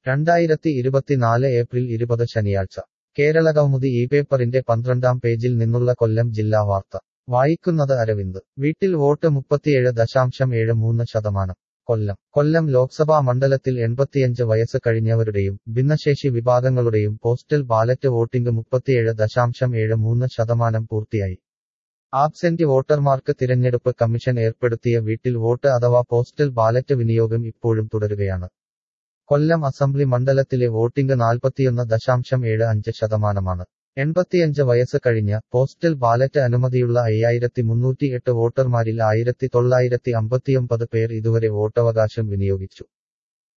രണ്ടായിരത്തി ഇരുപത്തിനാല് ഏപ്രിൽ ഇരുപത് ശനിയാഴ്ച കേരളകൗമുദി ഈ പേപ്പറിന്റെ പന്ത്രണ്ടാം പേജിൽ നിന്നുള്ള കൊല്ലം ജില്ലാ വാർത്ത വായിക്കുന്നത് അരവിന്ദ് വീട്ടിൽ വോട്ട് മുപ്പത്തിയേഴ് ദശാംശം ഏഴ് മൂന്ന് ശതമാനം കൊല്ലം കൊല്ലം ലോക്സഭാ മണ്ഡലത്തിൽ എൺപത്തിയഞ്ച് വയസ്സ് കഴിഞ്ഞവരുടെയും ഭിന്നശേഷി വിഭാഗങ്ങളുടെയും പോസ്റ്റൽ ബാലറ്റ് വോട്ടിംഗ് മുപ്പത്തിയേഴ് ദശാംശം ഏഴ് മൂന്ന് ശതമാനം പൂർത്തിയായി ആബ്സെന്റ് വോട്ടർമാർക്ക് തിരഞ്ഞെടുപ്പ് കമ്മീഷൻ ഏർപ്പെടുത്തിയ വീട്ടിൽ വോട്ട് അഥവാ പോസ്റ്റൽ ബാലറ്റ് വിനിയോഗം ഇപ്പോഴും തുടരുകയാണ് കൊല്ലം അസംബ്ലി മണ്ഡലത്തിലെ വോട്ടിംഗ് നാൽപ്പത്തിയൊന്ന് ദശാംശം ഏഴ് അഞ്ച് ശതമാനമാണ് എൺപത്തിയഞ്ച് വയസ്സ് കഴിഞ്ഞ പോസ്റ്റൽ ബാലറ്റ് അനുമതിയുള്ള അയ്യായിരത്തി മുന്നൂറ്റിയെട്ട് വോട്ടർമാരിൽ ആയിരത്തി തൊള്ളായിരത്തി അമ്പത്തിയൊമ്പത് പേർ ഇതുവരെ വോട്ടവകാശം വിനിയോഗിച്ചു